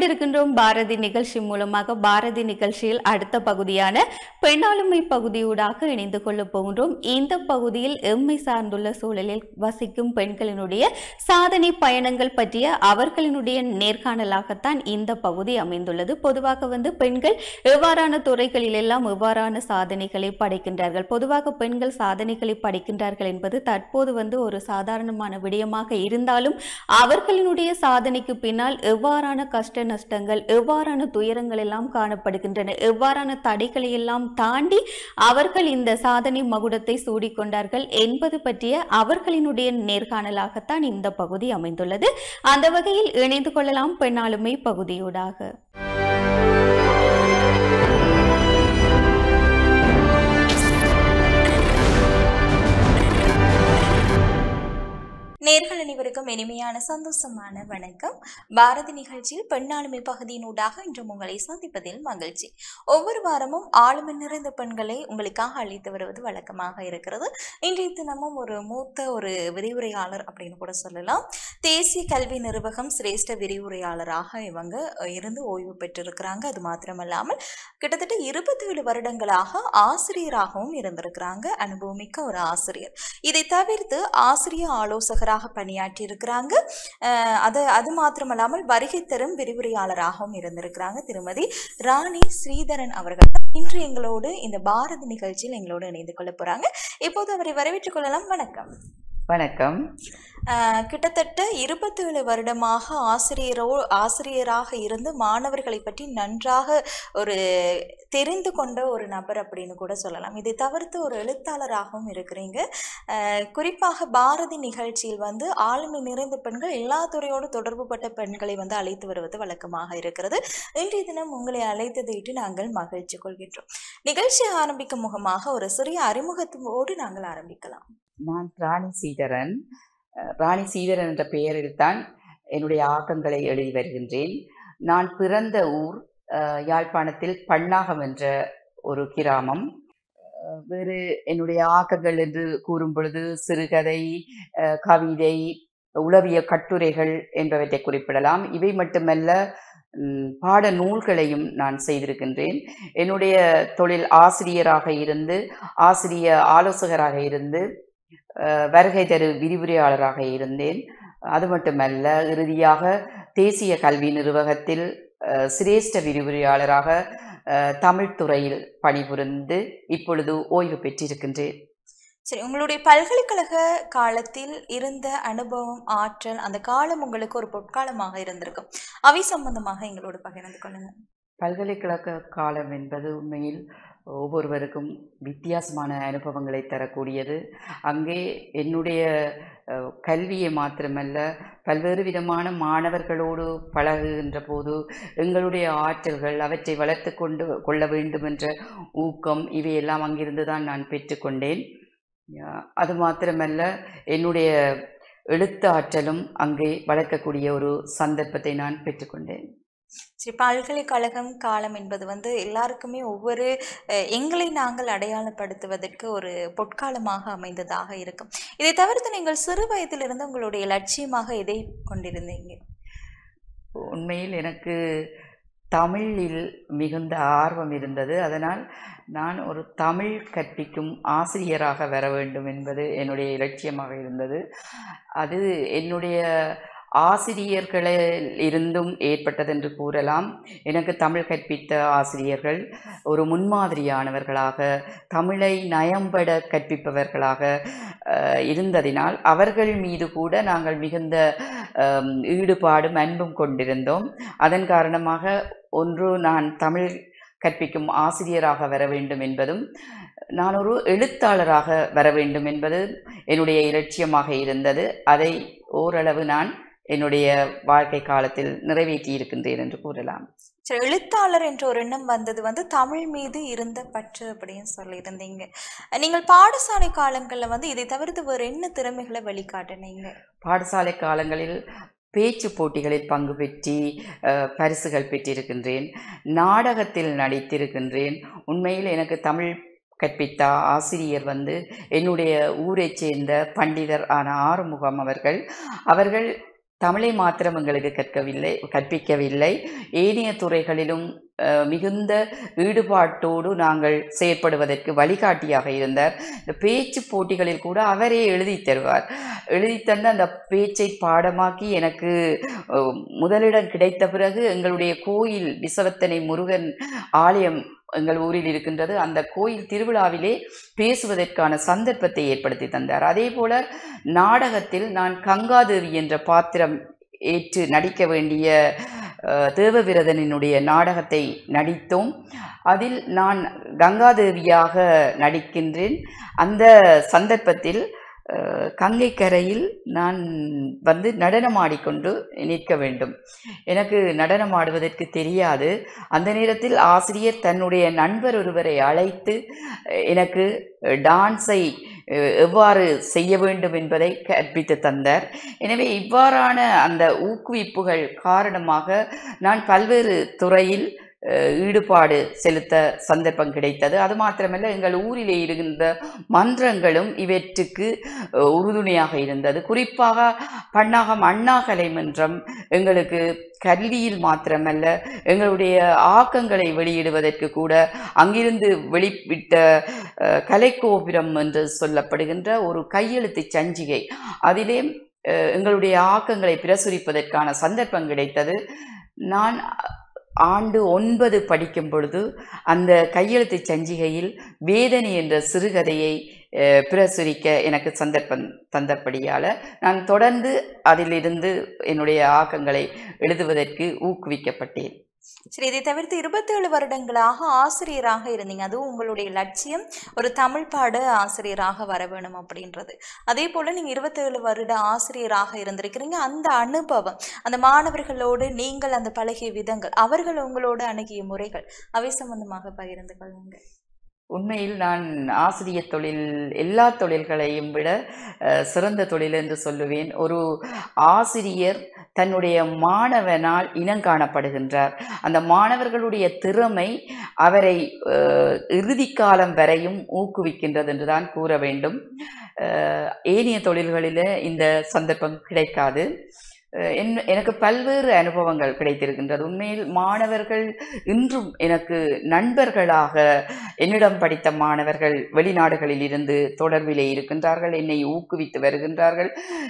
கேட்டுக்கொண்டிருக்கின்றோம் பாரதி நிகழ்ச்சி மூலமாக பாரதி நிகழ்ச்சியில் அடுத்த பகுதியான பெண்ணாளுமை பகுதியூடாக இணைந்து கொள்ளப் போகின்றோம் இந்த பகுதியில் எம்மை சார்ந்துள்ள சூழலில் வசிக்கும் பெண்களினுடைய சாதனை பயணங்கள் பற்றிய அவர்களினுடைய நேர்காணலாகத்தான் இந்த பகுதி அமைந்துள்ளது பொதுவாக வந்து பெண்கள் எவ்வாறான துறைகளில் எல்லாம் எவ்வாறான சாதனைகளை படைக்கின்றார்கள் பொதுவாக பெண்கள் சாதனைகளை படைக்கின்றார்கள் என்பது தற்போது வந்து ஒரு சாதாரணமான விடயமாக இருந்தாலும் அவர்களினுடைய சாதனைக்கு பின்னால் எவ்வாறான கஷ்ட நஷ்டங்கள் எவ்வாறான துயரங்கள் எல்லாம் காணப்படுகின்றன எவ்வாறான தடைகளை எல்லாம் தாண்டி அவர்கள் இந்த சாதனை மகுடத்தை சூடிக்கொண்டார்கள் என்பது பற்றிய அவர்களினுடைய நேர்காணலாகத்தான் இந்த பகுதி அமைந்துள்ளது அந்த வகையில் இணைந்து கொள்ளலாம் பெண்ணாளுமை பகுதியூடாக நேர்கள் அனைவருக்கும் இனிமையான சந்தோஷமான வணக்கம் பாரதி நிகழ்ச்சியில் பெண்ணாளுமை பகுதியினூடாக இன்று உங்களை சந்திப்பதில் மகிழ்ச்சி ஒவ்வொரு வாரமும் ஆளுமை நிறைந்த பெண்களை உங்களுக்காக அழைத்து வருவது வழக்கமாக இருக்கிறது இன்றைய தினமும் ஒரு மூத்த ஒரு விரிவுரையாளர் அப்படின்னு கூட சொல்லலாம் தேசிய கல்வி நிர்வாகம் சிரேஷ்ட விரிவுரையாளராக இவங்க இருந்து ஓய்வு பெற்றிருக்கிறாங்க அது மாத்திரமல்லாமல் கிட்டத்தட்ட இருபத்தேழு வருடங்களாக ஆசிரியராகவும் இருந்திருக்கிறாங்க அனுபவமிக்க ஒரு ஆசிரியர் இதை தவிர்த்து ஆசிரிய ஆலோசகராக பணியாற்றி இருக்கிறாங்க அது அது மாத்திரமல்லாமல் வருகை தரும் விரிவுரையாளராகவும் இருந்திருக்கிறாங்க திருமதி ராணி ஸ்ரீதரன் அவர்கள் இன்று எங்களோடு இந்த பாரதி நிகழ்ச்சியில் எங்களோடு இணைந்து கொள்ள போறாங்க இப்போது அவரை வரவேற்றுக் கொள்ளலாம் வணக்கம் வணக்கம் ஆஹ் கிட்டத்தட்ட இருபத்தேழு வருடமாக ஆசிரியரோ ஆசிரியராக இருந்து மாணவர்களை பற்றி நன்றாக ஒரு தெரிந்து கொண்ட ஒரு நபர் அப்படின்னு கூட சொல்லலாம் இதை தவிர்த்து ஒரு எழுத்தாளராகவும் இருக்கிறீங்க ஆஹ் குறிப்பாக பாரதி நிகழ்ச்சியில் வந்து ஆளுமை நிறைந்த பெண்கள் எல்லா துறையோடு தொடர்புபட்ட பெண்களை வந்து அழைத்து வருவது வழக்கமாக இருக்கிறது இன்றைய தினம் உங்களை அழைத்ததையிட்டு நாங்கள் மகிழ்ச்சி கொள்கின்றோம் நிகழ்ச்சி ஆரம்பிக்கும் முகமாக ஒரு சிறிய அறிமுகத்தோடு நாங்கள் ஆரம்பிக்கலாம் நான் ராணி சீதரன் அஹ் ராணி சீதரன் என்ற பெயரில் தான் என்னுடைய ஆக்கங்களை எழுதி வருகின்றேன் நான் பிறந்த ஊர் அஹ், யாழ்ப்பாணத்தில் பன்னாகம் என்ற ஒரு கிராமம் அஹ், வேறு என்னுடைய ஆக்கங்கள் என்று கூறும் பொழுது சிறுகதை அஹ், கவிதை உளவிய கட்டுரைகள் என்பவற்றை குறிப்பிடலாம் இவை மட்டுமல்ல ம், பாட நூல்களையும் நான் செய்திருக்கின்றேன் என்னுடைய தொழில் ஆசிரியராக இருந்து ஆசிரிய ஆலோசகராக இருந்து அஹ், வருகை தரு விரிவுரையாளராக இருந்தேன் அது மட்டுமல்ல இறுதியாக தேசிய கல்வி நிர்வாகத்தில் அஹ், சிரேஷ்ட விரிவுரையாளராக அஹ், தமிழ் துறையில் பணிபுரிந்து இப்பொழுது ஓய்வு பெற்றிருக்கின்றேன் சரி உங்களுடைய பல்கலைக்கழக காலத்தில் இருந்த அனுபவம் ஆற்றல் அந்த காலம் உங்களுக்கு ஒரு பொற்காலமாக இருந்திருக்கும் அவை சம்பந்தமாக எங்களோடு பகிர்ந்து கொள்ளுங்க பல்கலைக்கழக காலம் என்பது உண்மையில் ஒவ்வொருவருக்கும் வித்தியாசமான அனுபவங்களை தரக்கூடியது அங்கே என்னுடைய அஹ், கல்வியை மாத்திரமல்ல பல்வேறு விதமான மாணவர்களோடு பழகுகின்ற போது எங்களுடைய ஆற்றல்கள் அவற்றை வளர்த்து கொண்டு கொள்ள வேண்டும் என்ற ஊக்கம் இவையெல்லாம் அங்கிருந்து தான் நான் பெற்றுக்கொண்டேன் அஹ், அது மாத்திரமல்ல என்னுடைய எழுத்து ஆற்றலும் அங்கே வளர்க்கக்கூடிய ஒரு சந்தர்ப்பத்தை நான் பெற்றுக்கொண்டேன் சரி பல்கலைக்கழகம் காலம் என்பது வந்து எல்லாருக்குமே ஒவ்வொரு அஹ், எங்களை நாங்கள் அடையாளப்படுத்துவதற்கு ஒரு பொற்காலமாக அமைந்ததாக இருக்கும் இதை தவிர்த்து நீங்கள் சிறு வயதிலிருந்து உங்களுடைய லட்சியமாக எதை கொண்டிருந்தீங்க உண்மையில் எனக்கு தமிழில் மிகுந்த ஆர்வம் இருந்தது அதனால் நான் ஒரு தமிழ் கற்பிக்கும் ஆசிரியராக வர வேண்டும் என்பது என்னுடைய இலட்சியமாக இருந்தது அது என்னுடைய ஆசிரியர்களில் இருந்தும் ஏற்பட்டது என்று கூறலாம் எனக்கு தமிழ் கற்பித்த ஆசிரியர்கள் ஒரு முன்மாதிரியானவர்களாக தமிழை நயம்பட கற்பிப்பவர்களாக அஹ், இருந்ததினால் அவர்கள் மீது கூட நாங்கள் மிகுந்த அம், ஈடுபாடும் அன்பும் கொண்டிருந்தோம் அதன் காரணமாக ஒன்று நான் தமிழ் கற்பிக்கும் ஆசிரியராக வர வேண்டும் என்பதும் நான் ஒரு எழுத்தாளராக வர வேண்டும் என்பது என்னுடைய இலட்சியமாக இருந்தது அதை ஓரளவு நான் என்னுடைய வாழ்க்கை காலத்தில் நிறைவேற்றி இருக்கின்றேன் என்று கூறலாம் சரி எழுத்தாளர் என்ற ஒரு எண்ணம் வந்தது வந்து தமிழ் மீது இருந்த பற்று அப்படின்னு சொல்லியிருந்தீங்க நீங்கள் பாடசாலை காலங்களில் வந்து இதை தவிர்த்து வேறு என்ன திறமைகளை வெளிக்காட்டினீங்க பாடசாலை காலங்களில் பேச்சு போட்டிகளில் பங்கு பெற்றி அஹ், பரிசுகள் பெற்றிருக்கின்றேன் நாடகத்தில் நடித்திருக்கின்றேன் உண்மையில் எனக்கு தமிழ் கற்பித்த ஆசிரியர் வந்து என்னுடைய ஊரைச் சேர்ந்த பண்டிதர் ஆன ஆறுமுகம் அவர்கள் அவர்கள் தமிழை மாத்திரம் எங்களுக்கு கற்கவில்லை கற்பிக்கவில்லை ஏனைய துறைகளிலும் அஹ், மிகுந்த ஈடுபாட்டோடு நாங்கள் செயற்படுவதற்கு வழிகாட்டியாக இருந்தார் இந்த பேச்சு போட்டிகளில் கூட அவரே எழுதி தருவார் எழுதி தந்த அந்த பேச்சை பாடமாக்கி எனக்கு அஹ், முதலிடம் கிடைத்த பிறகு எங்களுடைய கோயில் விசவத்தனை முருகன் ஆலயம் எங்கள் ஊரில் இருக்கின்றது அந்த கோயில் திருவிழாவிலே பேசுவதற்கான சந்தர்ப்பத்தை ஏற்படுத்தி தந்தார் அதே போல நாடகத்தில் நான் கங்காதேவி என்ற பாத்திரம் ஏற்று நடிக்க வேண்டிய அஹ், தேவவிரதனினுடைய நாடகத்தை நடித்தோம் அதில் நான் கங்காதேவியாக நடிக்கின்றேன் அந்த சந்தர்ப்பத்தில் அஹ், கங்கை கரையில் நான் வந்து நடனமாடிக்கொண்டு நிற்க வேண்டும் எனக்கு நடனமாடுவதற்கு தெரியாது அந்த நேரத்தில் ஆசிரியர் தன்னுடைய நண்பர் ஒருவரை அழைத்து அஹ், எனக்கு டான்ஸை அஹ், எவ்வாறு செய்ய வேண்டும் என்பதை கற்பித்து தந்தார் எனவே இவ்வாறான அந்த ஊக்குவிப்புகள் காரணமாக நான் பல்வேறு துறையில் அஹ், ஈடுபாடு செலுத்த சந்தர்ப்பம் கிடைத்தது அது மாத்திரமல்ல எங்கள் ஊரிலே இருக்கின்ற மன்றங்களும் இவற்றுக்கு அஹ், உறுதுணையாக இருந்தது குறிப்பாக பன்னாகம் அண்ணா கலை மன்றம் எங்களுக்கு கல்வியில் மாத்திரமல்ல எங்களுடைய ஆக்கங்களை வெளியிடுவதற்கு கூட அங்கிருந்து வெளிவிட்ட அஹ், கலைக்கோபுரம் என்று சொல்லப்படுகின்ற ஒரு கையெழுத்து சஞ்சிகை அதிலே அஹ், எங்களுடைய ஆக்கங்களை பிரசுரிப்பதற்கான சந்தர்ப்பம் கிடைத்தது நான் ஆண்டு ஒன்பது படிக்கும் பொழுது அந்த கையெழுத்து சஞ்சிகையில் வேதனை என்ற சிறுகதையை அஹ், பிரசுரிக்க எனக்கு சந்தர்ப்பம் தந்தபடியால் நான் தொடர்ந்து அதிலிருந்து என்னுடைய ஆக்கங்களை எழுதுவதற்கு ஊக்குவிக்கப்பட்டேன் சரி இதை தவிர்த்து இருபத்தேழு வருடங்களாக ஆசிரியராக இருந்தீங்க அதுவும் உங்களுடைய லட்சியம் ஒரு தமிழ் பாட ஆசிரியராக வர வேணும் அப்படின்றது அதே போல நீங்க இருபத்தேழு வருட ஆசிரியராக இருந்திருக்கிறீங்க அந்த அனுபவம் அந்த மாணவர்களோடு நீங்கள் அந்த பழகிய விதங்கள் அவர்கள் உங்களோடு அணுகிய முறைகள் அவை சம்பந்தமாக பகிர்ந்து கொள்ளுங்க உண்மையில் நான் ஆசிரியர் தொழில் எல்லா தொழில்களையும் விட அஹ், சிறந்த தொழில் என்று சொல்லுவேன் ஒரு ஆசிரியர் தன்னுடைய மாணவனால் இனங்காணப்படுகின்றார் அந்த மாணவர்களுடைய திறமை அவரை அஹ், இறுதி காலம் வரையும் ஊக்குவிக்கின்றது என்று தான் கூற வேண்டும் அஹ், ஏனைய தொழில்களில் இந்த சந்தர்ப்பம் கிடைக்காது அஹ், என் எனக்கு பல்வேறு அனுபவங்கள் கிடைத்திருக்கின்றது உண்மையில் மாணவர்கள் இன்றும் எனக்கு நண்பர்களாக என்னிடம் படித்த மாணவர்கள் வெளிநாடுகளில் இருந்து தொடர்பிலே இருக்கின்றார்கள் என்னை ஊக்குவித்து வருகின்றார்கள்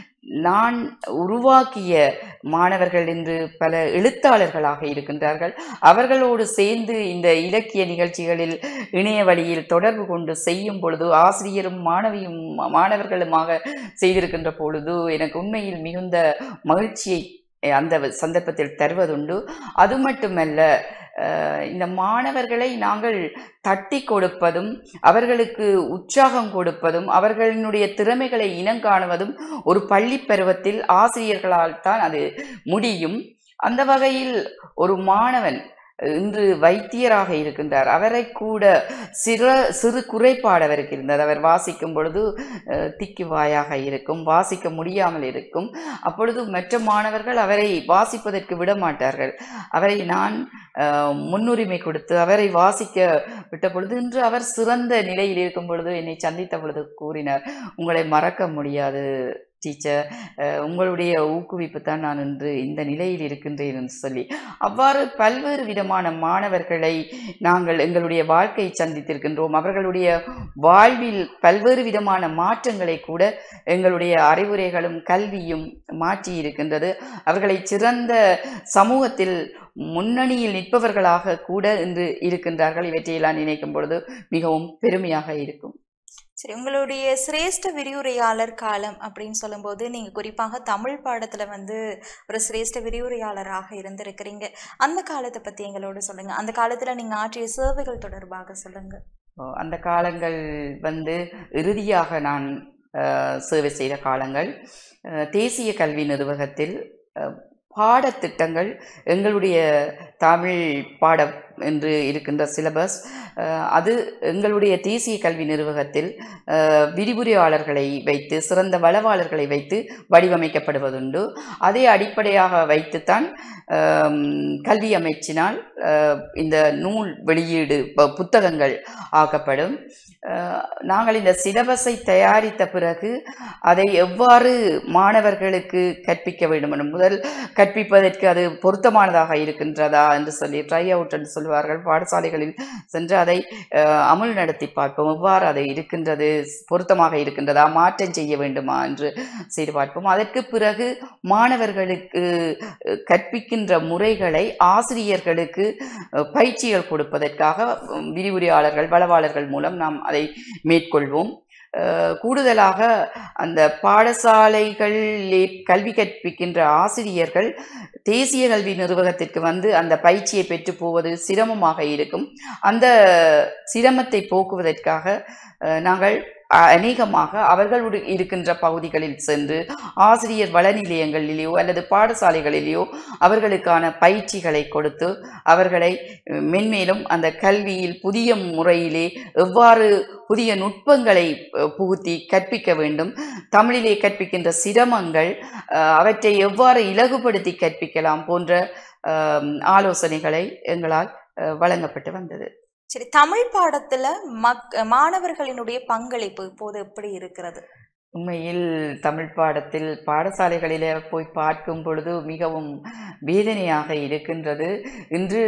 நான் உருவாக்கிய மாணவர்கள் இன்று பல எழுத்தாளர்களாக இருக்கின்றார்கள் அவர்களோடு சேர்ந்து இந்த இலக்கிய நிகழ்ச்சிகளில் இணைய வழியில் தொடர்பு கொண்டு செய்யும் பொழுது ஆசிரியரும் மாணவியும் மாணவர்களுமாக செய்திருக்கின்ற பொழுது எனக்கு உண்மையில் மிகுந்த மகிழ்ச்சியை அஹ், அந்த சந்தர்ப்பத்தில் தருவதுண்டு அது மட்டுமல்ல அஹ், இந்த மாணவர்களை நாங்கள் தட்டி கொடுப்பதும் அவர்களுக்கு உற்சாகம் கொடுப்பதும் அவர்களினுடைய திறமைகளை இனங்காணுவதும் ஒரு பள்ளி பருவத்தில் ஆசிரியர்களால் தான் அது முடியும் அந்த வகையில் ஒரு மாணவன் இன்று வைத்தியராக இருக்கின்றார் அவரை கூட சிறு சிறு குறைபாடு அவருக்கு இருந்தது அவர் வாசிக்கும் பொழுது அஹ், திக்கு வாயாக இருக்கும் வாசிக்க முடியாமல் இருக்கும் அப்பொழுது மற்ற மாணவர்கள் அவரை வாசிப்பதற்கு விட மாட்டார்கள் அவரை நான் அஹ், முன்னுரிமை கொடுத்து அவரை வாசிக்க விட்ட பொழுது இன்று அவர் சிறந்த நிலையில் இருக்கும் பொழுது என்னை சந்தித்த பொழுது கூறினார் உங்களை மறக்க முடியாது டீச்சர் உங்களுடைய ஊக்குவிப்பு தான் நான் இன்று இந்த நிலையில் இருக்கின்றேன் என்று சொல்லி அவ்வாறு பல்வேறு விதமான மாணவர்களை நாங்கள் எங்களுடைய வாழ்க்கையை சந்தித்திருக்கின்றோம் அவர்களுடைய வாழ்வில் பல்வேறு விதமான மாற்றங்களை கூட எங்களுடைய அறிவுரைகளும் கல்வியும் மாற்றி இருக்கின்றது அவர்களை சிறந்த சமூகத்தில் முன்னணியில் நிற்பவர்களாக கூட இன்று இருக்கின்றார்கள் இவற்றையெல்லாம் நினைக்கும் பொழுது மிகவும் பெருமையாக இருக்கும் சரி உங்களுடைய சிரேஷ்ட விரிவுரையாளர் காலம் அப்படின்னு சொல்லும்போது நீங்க குறிப்பாக தமிழ் பாடத்துல வந்து ஒரு சிரேஷ்ட விரிவுரையாளராக இருந்திருக்கிறீங்க அந்த காலத்தை பத்தி எங்களோட சொல்லுங்க அந்த காலத்துல நீங்க ஆற்றிய சேவைகள் தொடர்பாக சொல்லுங்க ஓ, அந்த காலங்கள் வந்து இறுதியாக நான் அஹ், சேவை செய்த காலங்கள் அஹ், தேசிய கல்வி நிர்வாகத்தில் அஹ், பாடத்திட்டங்கள் எங்களுடைய தமிழ் பாட என்று இருக்கின்ற சிலபஸ் அஹ், அது எங்களுடைய தேசிய கல்வி நிர்வாகத்தில் அஹ், விரிவுரையாளர்களை வைத்து சிறந்த வளவாளர்களை வைத்து வடிவமைக்கப்படுவதுண்டு அதை அடிப்படையாக வைத்துத்தான் ஆம், கல்வி அமைச்சினால் அஹ், இந்த நூல் வெளியீடு ப- புத்தகங்கள் ஆக்கப்படும் அஹ், நாங்கள் இந்த சிலபஸை தயாரித்த பிறகு அதை எவ்வாறு மாணவர்களுக்கு கற்பிக்க வேண்டும் என்று முதல் கற்பிப்பதற்கு அது பொருத்தமானதாக இருக்கின்றதா என்று சொல்லி ட்ரை அவுட் என்று சொல்வார்கள் பாடசாலைகளில் சென்று அதை அஹ், அமுல் நடத்தி பார்ப்போம் எவ்வாறு அது இருக்கின்றது பொருத்தமாக இருக்கின்றதா மாற்றம் செய்ய வேண்டுமா என்று செய்து பார்ப்போம் அதற்கு பிறகு மாணவர்களுக்கு அஹ், கற்பிக்கின்ற முறைகளை ஆசிரியர்களுக்கு அஹ், பயிற்சிகள் கொடுப்பதற்காக உம், விரிவுரையாளர்கள் வளவாளர்கள் மூலம் நாம் அதை மேற்கொள்வோம் அஹ், கூடுதலாக அந்த பாடசாலைகளிலே கல்வி கற்பிக்கின்ற ஆசிரியர்கள் தேசிய கல்வி நிர்வாகத்திற்கு வந்து அந்த பயிற்சியை பெற்று போவது சிரமமாக இருக்கும் அந்த சிரமத்தை போக்குவதற்காக அஹ், நாங்கள் அ- அநேகமாக அவர்களுடைய இருக்கின்ற பகுதிகளில் சென்று ஆசிரியர் வள நிலையங்களிலேயோ அல்லது பாடசாலைகளிலேயோ அவர்களுக்கான பயிற்சிகளை கொடுத்து அவர்களை அஹ், மென்மேலும் அந்த கல்வியில் புதிய முறையிலே எவ்வாறு புதிய நுட்பங்களை அஹ், புகுத்தி கற்பிக்க வேண்டும் தமிழிலே கற்பிக்கின்ற சிரமங்கள் அஹ், அவற்றை எவ்வாறு இலகுபடுத்தி கற்பிக்கலாம் போன்ற அஹ், ஆலோசனைகளை எங்களால் அஹ், வழங்கப்பட்டு வந்தது சரி தமிழ் பாடத்துல மக் மாணவர்களினுடைய பங்களிப்பு இப்போது எப்படி இருக்கிறது உண்மையில் தமிழ் பாடத்தில் பாடசாலைகளிலே போய் பார்க்கும் பொழுது மிகவும் வேதனையாக இருக்கின்றது இன்று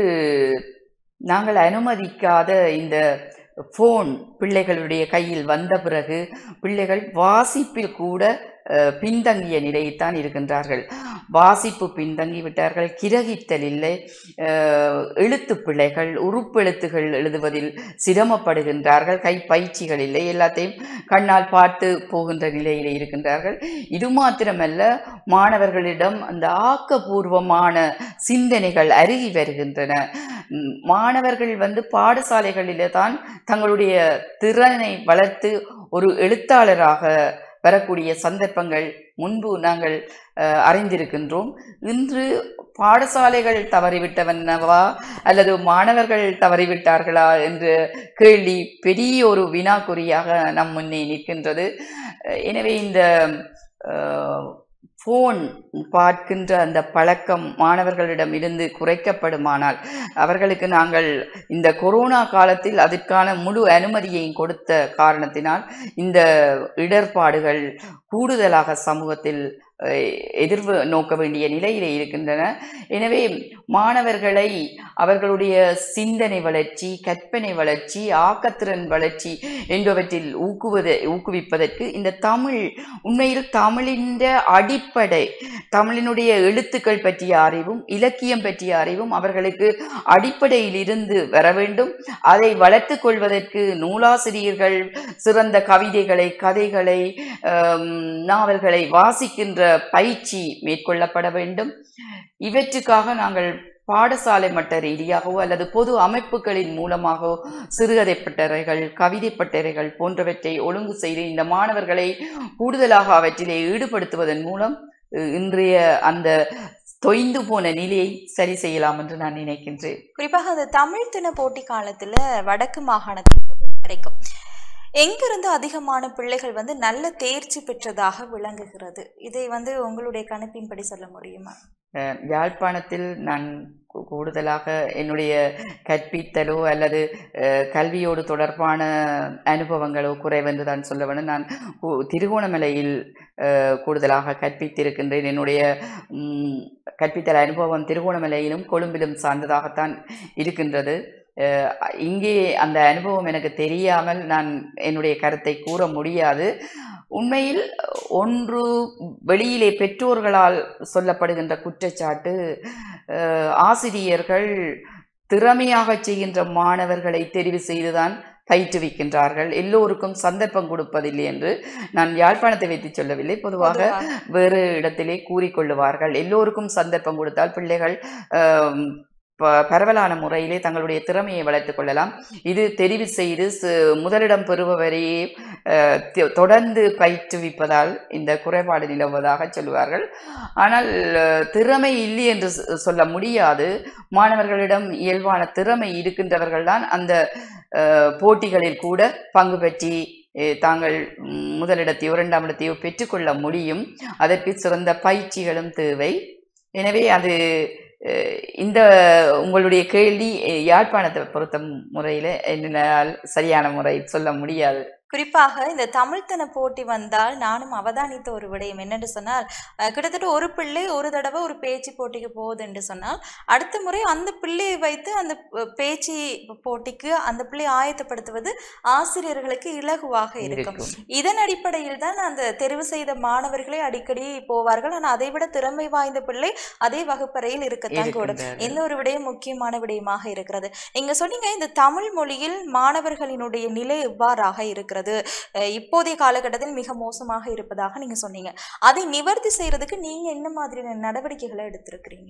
நாங்கள் அனுமதிக்காத இந்த ஃபோன் பிள்ளைகளுடைய கையில் வந்த பிறகு பிள்ளைகள் வாசிப்பில் கூட அஹ், பின்தங்கிய நிலையில்தான் இருக்கின்றார்கள் வாசிப்பு பின்தங்கி விட்டார்கள் கிரகித்தல் இல்லை அஹ், எழுத்து பிள்ளைகள் உறுப்பெழுத்துகள் எழுதுவதில் சிரமப்படுகின்றார்கள் கை பயிற்சிகள் இல்லை எல்லாத்தையும் கண்ணால் பார்த்து போகின்ற நிலையிலே இருக்கின்றார்கள் இது மாத்திரமல்ல மாணவர்களிடம் அந்த ஆக்கபூர்வமான சிந்தனைகள் அருகி வருகின்றன ம், மாணவர்கள் வந்து பாடசாலைகளிலே தான் தங்களுடைய திறனை வளர்த்து ஒரு எழுத்தாளராக வரக்கூடிய சந்தர்ப்பங்கள் முன்பு நாங்கள் அஹ், அறிந்திருக்கின்றோம் இன்று பாடசாலைகள் தவறிவிட்டவனவா அல்லது மாணவர்கள் தவறிவிட்டார்களா என்ற கேள்வி பெரிய ஒரு வினாக்குறியாக நம் முன்னே நிற்கின்றது அஹ், எனவே இந்த ஃபோன் பார்க்கின்ற அந்த பழக்கம் மாணவர்களிடம் இருந்து குறைக்கப்படுமானால் அவர்களுக்கு நாங்கள் இந்த கொரோனா காலத்தில் அதற்கான முழு அனுமதியையும் கொடுத்த காரணத்தினால் இந்த இடர்பாடுகள் கூடுதலாக சமூகத்தில் அஹ், எதிர்வு நோக்க வேண்டிய நிலையிலே இருக்கின்றன எனவே மாணவர்களை அவர்களுடைய சிந்தனை வளர்ச்சி கற்பனை வளர்ச்சி ஆக்கத்திறன் வளர்ச்சி என்பவற்றில் ஊக்குவத ஊக்குவிப்பதற்கு இந்த தமிழ் உண்மையில் தமிழின் அடிப்படை தமிழினுடைய எழுத்துக்கள் பற்றிய அறிவும் இலக்கியம் பற்றிய அறிவும் அவர்களுக்கு அடிப்படையில் இருந்து வர வேண்டும் அதை வளர்த்து கொள்வதற்கு நூலாசிரியர்கள் சிறந்த கவிதைகளை கதைகளை ஆம், நாவல்களை வாசிக்கின்ற பயிற்சி மேற்கொள்ளப்பட வேண்டும் இவற்றுக்காக நாங்கள் பாடசாலை மட்ட ரீதியாகவோ அல்லது பொது அமைப்புகளின் மூலமாகவோ சிறுகதை பட்டறைகள் கவிதை பட்டறைகள் போன்றவற்றை ஒழுங்கு செய்து இந்த மாணவர்களை கூடுதலாக அவற்றிலே ஈடுபடுத்துவதன் மூலம் அஹ், இன்றைய அந்த தொய்ந்து போன நிலையை சரி செய்யலாம் என்று நான் நினைக்கின்றேன் குறிப்பாக அந்த தமிழ் தின போட்டி காலத்துல வடக்கு மாகாணத்தை பொறுத்த வரைக்கும் எங்கிருந்து அதிகமான பிள்ளைகள் வந்து நல்ல தேர்ச்சி பெற்றதாக விளங்குகிறது இதை வந்து உங்களுடைய கணிப்பின்படி சொல்ல முடியுமா அஹ், யாழ்ப்பாணத்தில் நான் கூ- கூடுதலாக என்னுடைய கற்பித்தலோ அல்லது அஹ், கல்வியோடு தொடர்பான அனுபவங்களோ குறைவென்று தான் சொல்ல வேண்டும் நான் கூ- திருகோணமலையில் அஹ், கூடுதலாக கற்பித்திருக்கின்றேன் என்னுடைய ம், கற்பித்தல் அனுபவம் திருகோணமலையிலும் கொழும்பிலும் சார்ந்ததாகத்தான் இருக்கின்றது அஹ், இங்கே அந்த அனுபவம் எனக்கு தெரியாமல் நான் என்னுடைய கருத்தை கூற முடியாது உண்மையில் ஒன்று வெளியிலே பெற்றோர்களால் சொல்லப்படுகின்ற குற்றச்சாட்டு அஹ், ஆசிரியர்கள் திறமையாக செய்கின்ற மாணவர்களை தெரிவு செய்துதான் பயிற்றுவிக்கின்றார்கள் எல்லோருக்கும் சந்தர்ப்பம் கொடுப்பதில்லை என்று நான் யாழ்ப்பாணத்தை வைத்து சொல்லவில்லை பொதுவாக பொதுவாக வேறு இடத்திலே கூறிக்கொள்ளுவார்கள் எல்லோருக்கும் சந்தர்ப்பம் கொடுத்தால் பிள்ளைகள் ஆம், ப- பரவலான முறையிலே தங்களுடைய திறமையை வளர்த்துக் கொள்ளலாம் இது தெரிவு செய்து சு- முதலிடம் பெறுபவரையே அஹ், தி- தொடர்ந்து பயிற்றுவிப்பதால் இந்த குறைபாடு நிலவுவதாக சொல்லுவார்கள் ஆனால் அஹ், திறமை இல்லை என்று சொ- சொல்ல முடியாது மாணவர்களிடம் இயல்பான திறமை இருக்கின்றவர்கள் தான் அந்த அஹ், போட்டிகளில் கூட பங்கு பெற்றி அஹ், தாங்கள் ம், முதலிடத்தையோ இரண்டாம் இடத்தையோ பெற்றுக்கொள்ள முடியும் அதற்கு சிறந்த பயிற்சிகளும் தேவை எனவே அது அஹ், இந்த உங்களுடைய கேள்வி அஹ், யாழ்ப்பாணத்தை பொறுத்த முறையில் என்னால் சரியான முறை சொல்ல முடியாது குறிப்பாக இந்த தமிழ்த்தன போட்டி வந்தால் நானும் அவதானித்த ஒரு விடயம் என்னென்று சொன்னால் அஹ், கிட்டத்தட்ட ஒரு பிள்ளை ஒரு தடவை ஒரு பேச்சு போட்டிக்கு போகுது என்று சொன்னால் அடுத்த முறை அந்த பிள்ளையை வைத்து அந்த அஹ், பேச்சு போட்டிக்கு அந்த பிள்ளையை ஆயத்தப்படுத்துவது ஆசிரியர்களுக்கு இலகுவாக இருக்கும் இருக்கும் இதன் அடிப்படையில் தான் அந்த தெரிவு செய்த மாணவர்களே அடிக்கடி போவார்கள் ஆனால் அதை விட திறமை வாய்ந்த பிள்ளை அதே வகுப்பறையில் இருக்கத்தான் கூடும் இருக்கின்றார்கள். இந்த ஒரு விடயம் முக்கியமான விடயமாக இருக்கிறது நீங்க சொன்னீங்க இந்த தமிழ் மொழியில் மாணவர்களினுடைய நிலை எவ்வாறாக இருக்கிறது அஹ் இப்போதைய காலகட்டத்தில் மிக மோசமாக இருப்பதாக நீங்க சொன்னீங்க அதை நிவர்த்தி செய்யறதுக்கு நீங்க என்ன மாதிரியான நடவடிக்கைகளை எடுத்திருக்கிறீங்க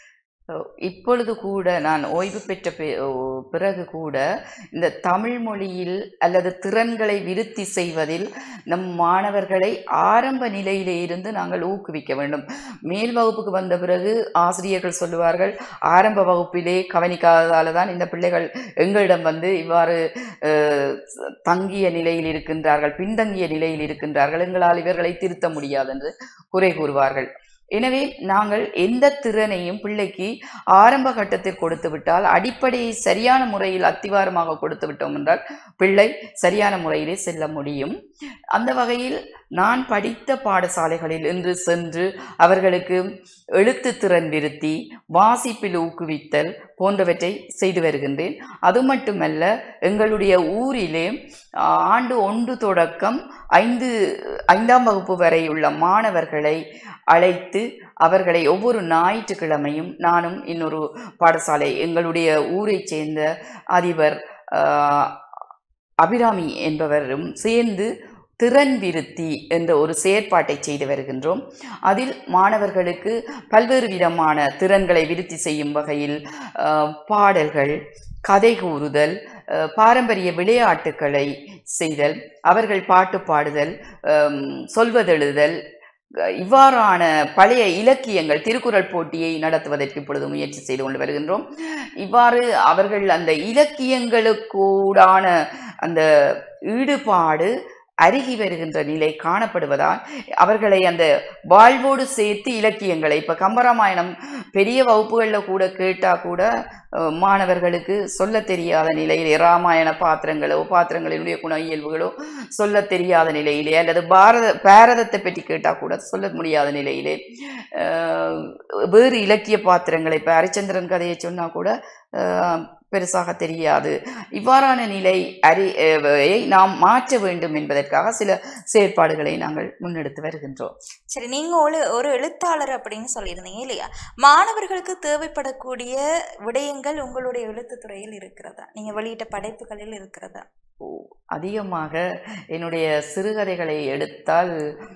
இப்பொழுது கூட நான் ஓய்வு பெற்ற பி- ஓ, பிறகு கூட இந்த தமிழ் மொழியில் அல்லது திறன்களை விருத்தி செய்வதில் நம் மாணவர்களை ஆரம்ப நிலையிலே இருந்து நாங்கள் ஊக்குவிக்க வேண்டும் மேல் வகுப்புக்கு வந்த பிறகு ஆசிரியர்கள் சொல்லுவார்கள் ஆரம்ப வகுப்பிலே கவனிக்காததால தான் இந்த பிள்ளைகள் எங்களிடம் வந்து இவ்வாறு அஹ், தங்கிய நிலையில் இருக்கின்றார்கள் பின்தங்கிய நிலையில் இருக்கின்றார்கள் எங்களால் இவர்களை திருத்த முடியாது என்று குறை கூறுவார்கள் எனவே நாங்கள் எந்த திறனையும் பிள்ளைக்கு ஆரம்ப கட்டத்தில் கொடுத்து விட்டால் அடிப்படையை சரியான முறையில் அத்திவாரமாக கொடுத்து விட்டோம் என்றால் பிள்ளை சரியான முறையிலே செல்ல முடியும் அந்த வகையில் நான் படித்த பாடசாலைகளில் இன்று சென்று அவர்களுக்கு எழுத்து திறன் விருத்தி வாசிப்பில் ஊக்குவித்தல் போன்றவற்றை செய்து வருகின்றேன் அது மட்டுமல்ல எங்களுடைய ஊரிலே ஆஹ், ஆண்டு ஒன்று தொடக்கம் ஐந்து ஐந்தாம் வகுப்பு வரை உள்ள மாணவர்களை அழைத்து அவர்களை ஒவ்வொரு ஞாயிற்றுக்கிழமையும் நானும் இன்னொரு பாடசாலை எங்களுடைய ஊரைச் சேர்ந்த அதிபர் ஆஹ், அபிராமி என்பவரும் சேர்ந்து திறன் விருத்தி என்ற ஒரு செயற்பாட்டை செய்து வருகின்றோம் அதில் மாணவர்களுக்கு பல்வேறு விதமான திறன்களை விருத்தி செய்யும் வகையில் ஆஹ், பாடல்கள் கதை கூறுதல் ஆஹ், பாரம்பரிய விளையாட்டுக்களை செய்தல் அவர்கள் பாட்டு பாடுதல் ஆம், சொல்வதெழுதல் அஹ், இவ்வாறான பழைய இலக்கியங்கள் திருக்குறள் போட்டியை நடத்துவதற்கு இப்பொழுது முயற்சி செய்து கொண்டு வருகின்றோம் இவ்வாறு அவர்கள் அந்த இலக்கியங்களுக்கூடான அந்த ஈடுபாடு அருகி வருகின்ற நிலை காணப்படுவதால் அவர்களை அந்த வாழ்வோடு சேர்த்து இலக்கியங்களை இப்போ கம்பராமாயணம் பெரிய வகுப்புகளில் கூட கேட்டால் கூட அஹ், மாணவர்களுக்கு சொல்ல தெரியாத நிலையிலே ராமாயண பாத்திரங்களோ பாத்திரங்களினுடைய குண இயல்புகளோ சொல்ல தெரியாத நிலையிலே அல்லது பாரத பாரதத்தை பற்றி கேட்டால் கூட சொல்ல முடியாத நிலையிலே அஹ், வேறு இலக்கிய பாத்திரங்களை இப்போ ஹரிச்சந்திரன் கதையை சொன்னால் கூட அஹ், பெருசாக தெரியாது இவ்வாறான நிலை அறி அஹ், யை நாம் மாற்ற வேண்டும் என்பதற்காக சில செயற்பாடுகளை நாங்கள் முன்னெடுத்து வருகின்றோம் சரி நீங்க ஒரு ஒரு எழுத்தாளர் அப்படின்னு சொல்லியிருந்தீங்க இல்லையா மாணவர்களுக்கு தேவைப்படக்கூடிய விடயங்கள் உங்களுடைய எழுத்துத் துறையில் இருக்கிறதா நீங்க வெளியிட்ட படைப்புகளில் இருக்கிறதா அதிகமாக என்னுடைய சிறுகதைகளை எடுத்தால்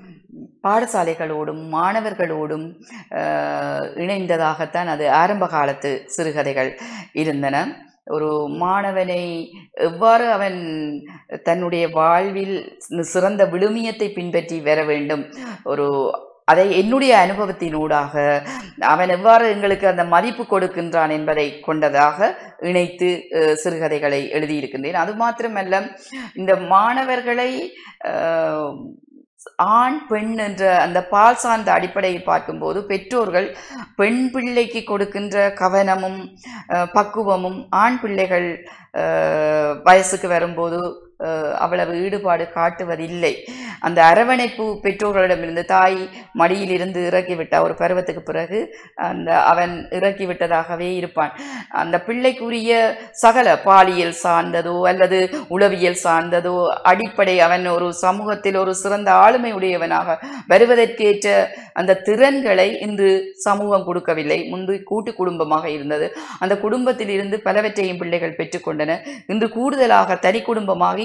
பாடசாலைகளோடும் மாணவர்களோடும் அஹ், இணைந்ததாகத்தான் அது ஆரம்ப காலத்து சிறுகதைகள் இருந்தன ஒரு மாணவனை எவ்வாறு அவன் தன்னுடைய வாழ்வில் சிறந்த விழுமியத்தை பின்பற்றி வர வேண்டும் ஒரு அதை என்னுடைய அனுபவத்தினூடாக அவன் எவ்வாறு எங்களுக்கு அந்த மதிப்பு கொடுக்கின்றான் என்பதை கொண்டதாக இணைத்து அஹ், சிறுகதைகளை எழுதியிருக்கின்றேன் அது மாத்திரமல்ல இந்த மாணவர்களை அஹ், ஆண் பெண் என்ற அந்த பால் சார்ந்த அடிப்படையில் பார்க்கும்போது பெற்றோர்கள் பெண் பிள்ளைக்கு கொடுக்கின்ற கவனமும் அஹ், பக்குவமும் ஆண் பிள்ளைகள் அஹ், வயசுக்கு வரும்போது அஹ், அவ்வளவு ஈடுபாடு காட்டுவதில்லை அந்த அரவணைப்பு பெற்றோர்களிடமிருந்து தாய் மடியிலிருந்து இறக்கிவிட்டால் ஒரு பருவத்துக்கு பிறகு அந்த அவன் இறக்கிவிட்டதாகவே இருப்பான் அந்த பிள்ளைக்குரிய சகல பாலியல் சார்ந்ததோ அல்லது உளவியல் சார்ந்ததோ அடிப்படை அவன் ஒரு சமூகத்தில் ஒரு சிறந்த ஆளுமை உடையவனாக வருவதற்கேற்ற அந்த திறன்களை இன்று சமூகம் கொடுக்கவில்லை முன்பு கூட்டு குடும்பமாக இருந்தது அந்த குடும்பத்தில் இருந்து பலவற்றையும் பிள்ளைகள் பெற்றுக்கொண்டன இன்று கூடுதலாக தனி குடும்பமாகி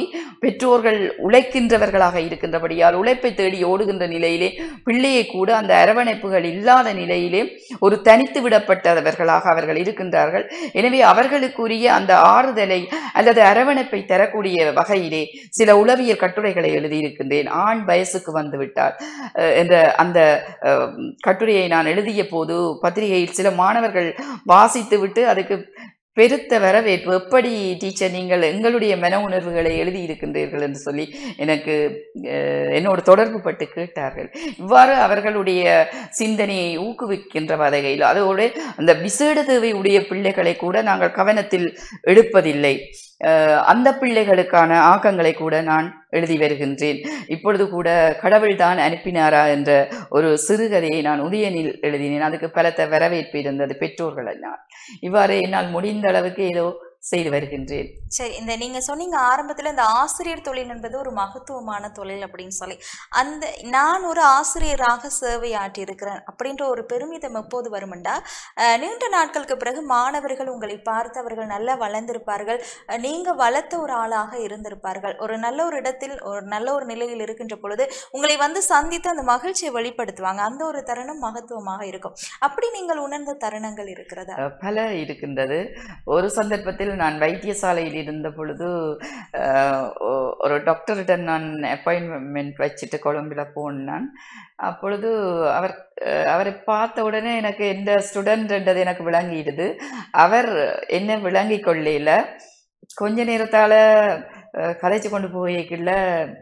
பெற்றோர்கள் உழைக்கின்றவர்களாக இருக்கின்றபடியால் உழைப்பை தேடி ஓடுகின்ற நிலையிலே பிள்ளையை கூட அந்த அரவணைப்புகள் இல்லாத நிலையிலே ஒரு தனித்து விடப்பட்டவர்களாக அவர்கள் இருக்கின்றார்கள் எனவே அவர்களுக்குரிய அந்த ஆறுதலை அல்லது அரவணைப்பை தரக்கூடிய வகையிலே சில உளவியல் கட்டுரைகளை எழுதியிருக்கின்றேன் ஆண் வயசுக்கு வந்து விட்டார் அஹ், என்ற அந்த அஹ், கட்டுரையை நான் எழுதிய போது பத்திரிகையில் சில மாணவர்கள் வாசித்து விட்டு அதுக்கு பெருத்த வரவேற்பு எப்படி டீச்சர் நீங்கள் எங்களுடைய மன உணர்வுகளை எழுதியிருக்கின்றீர்கள் என்று சொல்லி எனக்கு அஹ், என்னோடு தொடர்பு பட்டு கேட்டார்கள் இவ்வாறு அவர்களுடைய சிந்தனையை ஊக்குவிக்கின்ற வகையில் அதோடு அந்த விசேட தேவை உடைய பிள்ளைகளை கூட நாங்கள் கவனத்தில் எடுப்பதில்லை அஹ், அந்த பிள்ளைகளுக்கான ஆக்கங்களை கூட நான் எழுதி வருகின்றேன் இப்பொழுது கூட கடவுள்தான் அனுப்பினாரா என்ற ஒரு சிறுகதையை நான் உதயனில் எழுதினேன் அதுக்கு பலத்த வரவேற்பு இருந்தது பெற்றோர்கள் நான் இவ்வாறு என்னால் முடிந்த அளவுக்கு ஏதோ செய்து வருகின்றேன் சரி இந்த நீங்க சொன்னீங்க ஆரம்பத்துல இந்த ஆசிரியர் தொழில் என்பது ஒரு மகத்துவமான தொழில் அப்படின்னு சொல்லி அந்த நான் ஒரு ஆசிரியராக சேவையாற்றி இருக்கிறேன் அப்படின்ற ஒரு பெருமிதம் எப்போது வருமெண்டா அஹ், நீண்ட நாட்களுக்கு பிறகு மாணவர்கள் உங்களை பார்த்து அவர்கள் நல்லா வளர்ந்திருப்பார்கள் அஹ், நீங்க வளர்த்த ஒரு ஆளாக இருந்திருப்பார்கள் ஒரு நல்ல ஒரு இடத்தில் ஒரு நல்ல ஒரு நிலையில் இருக்கின்ற பொழுது உங்களை வந்து சந்தித்து அந்த மகிழ்ச்சியை வெளிப்படுத்துவாங்க அந்த ஒரு தருணம் மகத்துவமாக இருக்கும் அப்படி நீங்கள் உணர்ந்த தருணங்கள் இருக்கிறதா அஹ் பல இருக்கின்றது ஒரு சந்தர்ப்பத்தில் நான் வைத்தியசாலையில் இருந்த பொழுது அஹ், ஒ- ஒரு டாக்டரிடம் நான் அப்பாயின்மெண்ட் வச்சுட்டு கொழும்பில் போனேன் அப்பொழுது அவர் அஹ், அவரை பார்த்த உடனே எனக்கு எந்த ஸ்டூடெண்ட்ன்றது எனக்கு விளங்கிடுது அவர் என்ன விளங்கி கொள்ளையில் கொஞ்ச நேரத்தால் கதைச்சு கொண்டு போய்க்குள்ள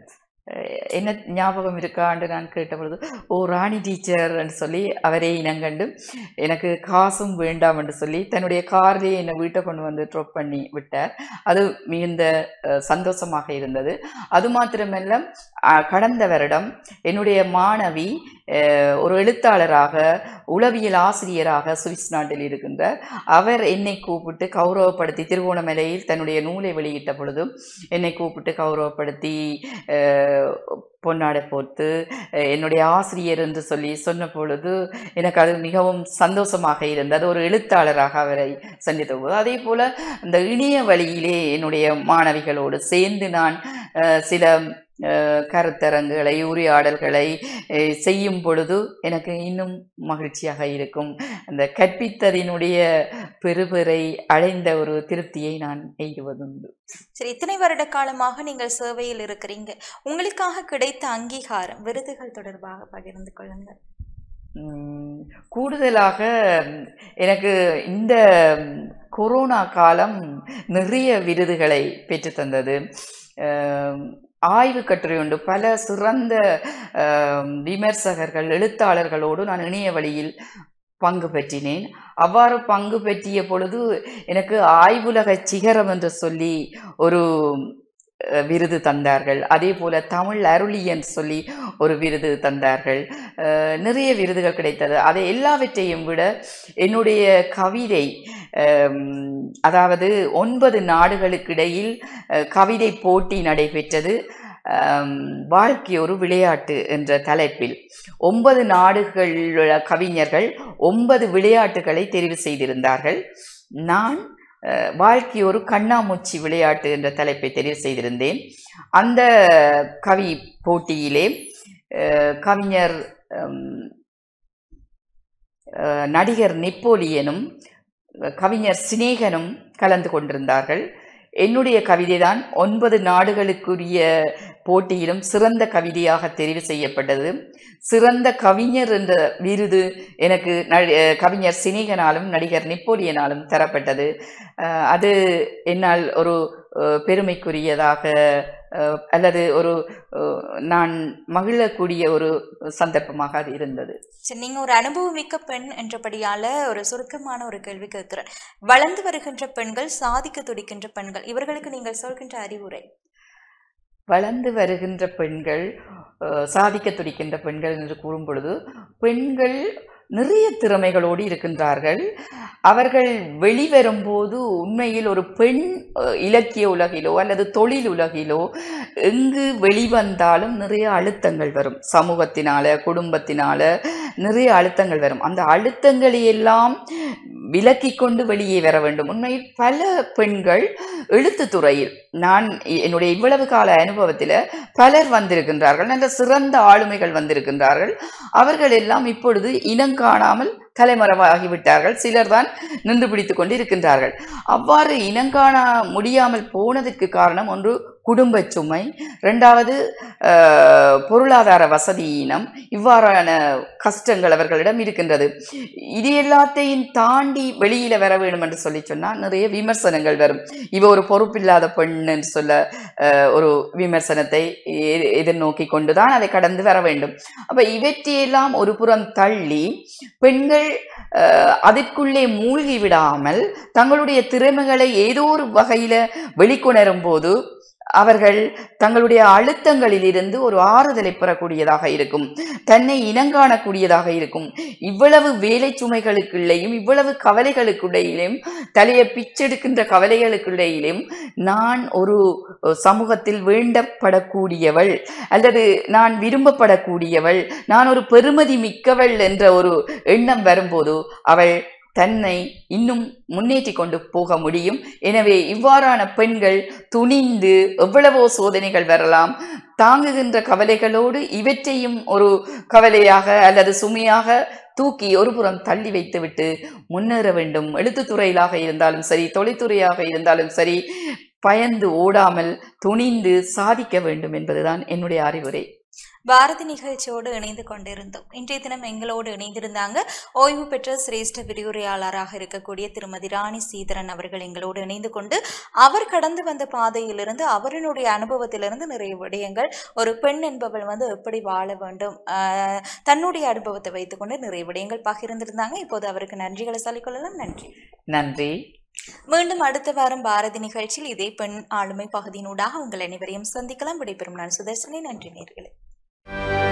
என்ன ஞாபகம் இருக்கான்னு நான் கேட்ட பொழுது ஓ ராணி டீச்சர்ன்னு சொல்லி அவரே இனங்கண்டு எனக்கு காசும் வேண்டாம் என்று சொல்லி தன்னுடைய கார்லேயே என்னை வீட்டை கொண்டு வந்து ட்ராப் பண்ணி விட்டார் அது மிகுந்த அஹ், சந்தோஷமாக இருந்தது அது மாத்திரமல்ல அஹ், கடந்த வருடம் என்னுடைய மாணவி அஹ், ஒரு எழுத்தாளராக உளவியல் ஆசிரியராக சுவிஸ் நாட்டில் இருக்கின்ற அவர் என்னை கூப்பிட்டு கௌரவப்படுத்தி திருகோணமலையில் தன்னுடைய நூலை வெளியிட்ட பொழுது என்னை கூப்பிட்டு கௌரவப்படுத்தி அஹ், பொன்னாடை போட்டு அஹ், என்னுடைய ஆசிரியர் என்று சொல்லி சொன்ன பொழுது எனக்கு அது மிகவும் சந்தோஷமாக இருந்தது ஒரு எழுத்தாளராக அவரை சந்தித்த போது அதே போல இந்த இணைய வழியிலே என்னுடைய மாணவிகளோடு சேர்ந்து நான் அஹ், சில அஹ், கருத்தரங்குகளை உரையாடல்களை அஹ், செய்யும் பொழுது எனக்கு இன்னும் மகிழ்ச்சியாக இருக்கும் அந்த கற்பித்ததினுடைய பெறுபெறை அடைந்த ஒரு திருப்தியை நான் எய்துவதுண்டு சரி இத்தனை வருட காலமாக நீங்கள் சேவையில் இருக்கிறீங்க உங்களுக்காக கிடைத்த அங்கீகாரம் விருதுகள் தொடர்பாக பகிர்ந்து கொள்ளுங்கள் உம், கூடுதலாக ம், எனக்கு இந்த ம், கொரோனா காலம் நிறைய விருதுகளை பெற்றுத்தந்தது அம், ஆய்வு கட்டுரை உண்டு பல சிறந்த அம், விமர்சகர்கள் எழுத்தாளர்களோடு நான் இணைய வழியில் பங்கு பெற்றினேன் அவ்வாறு பங்கு பெற்றிய பொழுது எனக்கு ஆய்வுலக சிகரம் என்று சொல்லி ஒரு அஹ், விருது தந்தார்கள் அதே போல தமிழ் அருளியன் சொல்லி ஒரு விருது தந்தார்கள் அஹ், நிறைய விருதுகள் கிடைத்தது அதை எல்லாவற்றையும் விட என்னுடைய கவிதை அம், அதாவது ஒன்பது நாடுகளுக்கிடையில் அஹ், கவிதை போட்டி நடைபெற்றது அம், வாழ்க்கை ஒரு விளையாட்டு என்ற தலைப்பில் ஒன்பது நாடுகள் கவிஞர்கள் ஒன்பது விளையாட்டுகளை தெரிவு செய்திருந்தார்கள் நான் அஹ், வாழ்க்கை ஒரு கண்ணாமூச்சி விளையாட்டு என்ற தலைப்பை தெரிவு செய்திருந்தேன் அந்த கவி போட்டியிலே அஹ், கவிஞர் அம், அஹ், நடிகர் நெப்போலியனும் கவிஞர் சிநேகனும் கலந்து கொண்டிருந்தார்கள் என்னுடைய கவிதை தான் ஒன்பது நாடுகளுக்குரிய போட்டியிலும் சிறந்த கவிதையாக தெரிவு செய்யப்பட்டது சிறந்த கவிஞர் என்ற விருது எனக்கு ந- அஹ் கவிஞர் சினேகனாலும் நடிகர் நெப்போலியனாலும் தரப்பட்டது அஹ் அது என்னால் ஒரு அஹ், பெருமைக்குரியதாக அஹ், அல்லது ஒரு அஹ், நான் மகிழக்கூடிய ஒரு சந்தர்ப்பமாக அது இருந்தது சரி நீங்க ஒரு அனுபவமிக்க பெண் என்றபடியால ஒரு சுருக்கமான ஒரு கேள்வி கேட்கிறேன் வளர்ந்து வருகின்ற பெண்கள் சாதிக்க துடிக்கின்ற பெண்கள் இவர்களுக்கு நீங்கள் சொல்கின்ற அறிவுரை வளர்ந்து வருகின்ற பெண்கள் அஹ், சாதிக்க துடிக்கின்ற பெண்கள் என்று கூறும் பொழுது பெண்கள் நிறைய திறமைகளோடு இருக்கின்றார்கள் அவர்கள் வெளிவரும்போது உண்மையில் ஒரு பெண் அஹ், இலக்கிய உலகிலோ அல்லது தொழில் உலகிலோ எங்கு வெளிவந்தாலும் நிறைய அழுத்தங்கள் வரும் சமூகத்தினால குடும்பத்தினால நிறைய அழுத்தங்கள் வரும் அந்த அழுத்தங்களை எல்லாம் விலக்கி கொண்டு வெளியே வர வேண்டும் உண்மையில் பல பெண்கள் எழுத்துத் துறையில் நான் இ- என்னுடைய இவ்வளவு கால அனுபவத்தில் பலர் வந்திருக்கின்றார்கள் நல்ல சிறந்த ஆளுமைகள் வந்திருக்கின்றார்கள் அவர்கள் எல்லாம் இப்பொழுது இனங்காணாமல் தலைமறைவாகிவிட்டார்கள் சிலர் தான் நின்று பிடித்துக் கொண்டு இருக்கின்றார்கள் அவ்வாறு இனங்காண முடியாமல் போனதற்கு காரணம் ஒன்று குடும்ப சுமை ரெண்டாவது அஹ், பொருளாதார வசதியினம் இவ்வாறான கஷ்டங்கள் அவர்களிடம் இருக்கின்றது இது எல்லாத்தையும் தாண்டி வெளியில வர வேண்டும் என்று சொல்லி சொன்னால் நிறைய விமர்சனங்கள் வரும் இவ ஒரு பொறுப்பில்லாத பெண் என்று சொல்ல அஹ், ஒரு விமர்சனத்தை எ- எதிர்நோக்கி கொண்டுதான் அதை கடந்து வர வேண்டும் அப்ப இவற்றையெல்லாம் ஒரு புறம் தள்ளி பெண்கள் அஹ், அதற்குள்ளே மூழ்கி விடாமல் தங்களுடைய திறமைகளை ஏதோ ஒரு வகையில வெளிக்கொணரும் போது அவர்கள் தங்களுடைய அழுத்தங்களிலிருந்து ஒரு ஆறுதலை பெறக்கூடியதாக இருக்கும் தன்னை இனங்காணக்கூடியதாக இருக்கும் இவ்வளவு வேலை சுமைகளுக்குள்ளேயும் இவ்வளவு கவலைகளுக்குள்ளேயும் தலையை பிச்செடுக்கின்ற கவலைகளுக்குள்ளேயும் நான் ஒரு சமூகத்தில் வேண்டப்படக்கூடியவள் அல்லது நான் விரும்பப்படக்கூடியவள் நான் ஒரு பெருமதி மிக்கவள் என்ற ஒரு எண்ணம் வரும்போது அவள் தன்னை இன்னும் முன்னேற்றி கொண்டு போக முடியும் எனவே இவ்வாறான பெண்கள் துணிந்து எவ்வளவோ சோதனைகள் வரலாம் தாங்குகின்ற கவலைகளோடு இவற்றையும் ஒரு கவலையாக அல்லது சுமையாக தூக்கி ஒரு புறம் தள்ளி வைத்துவிட்டு முன்னேற வேண்டும் எழுத்துத்துறையிலாக இருந்தாலும் சரி தொழில்துறையாக இருந்தாலும் சரி பயந்து ஓடாமல் துணிந்து சாதிக்க வேண்டும் என்பதுதான் என்னுடைய அறிவுரை பாரதி நிகழ்ச்சியோடு இணைந்து கொண்டிருந்தோம் இன்றைய தினம் எங்களோடு இணைந்திருந்தாங்க ஓய்வு பெற்ற சிரேஷ்ட விரிவுரையாளராக இருக்கக்கூடிய திருமதி ராணி சீதரன் அவர்கள் எங்களோடு இணைந்து கொண்டு அவர் கடந்து வந்த பாதையிலிருந்து அவரினுடைய அனுபவத்திலிருந்து நிறைய விடயங்கள் ஒரு பெண் என்பவள் வந்து எப்படி வாழ வேண்டும் ஆஹ், தன்னுடைய அனுபவத்தை வைத்துக்கொண்டு நிறைய விடயங்கள் பகிர்ந்திருந்தாங்க இப்போது அவருக்கு நன்றிகளை சொல்லிக்கொள்ளலாம் நன்றி நன்றி மீண்டும் அடுத்த வாரம் பாரதி நிகழ்ச்சியில் இதே பெண் ஆளுமை பகுதியினூடாக உங்கள் அனைவரையும் சந்திக்கலாம் விடைபெறும் நான் சுதர்சனி நன்றி நேர்களே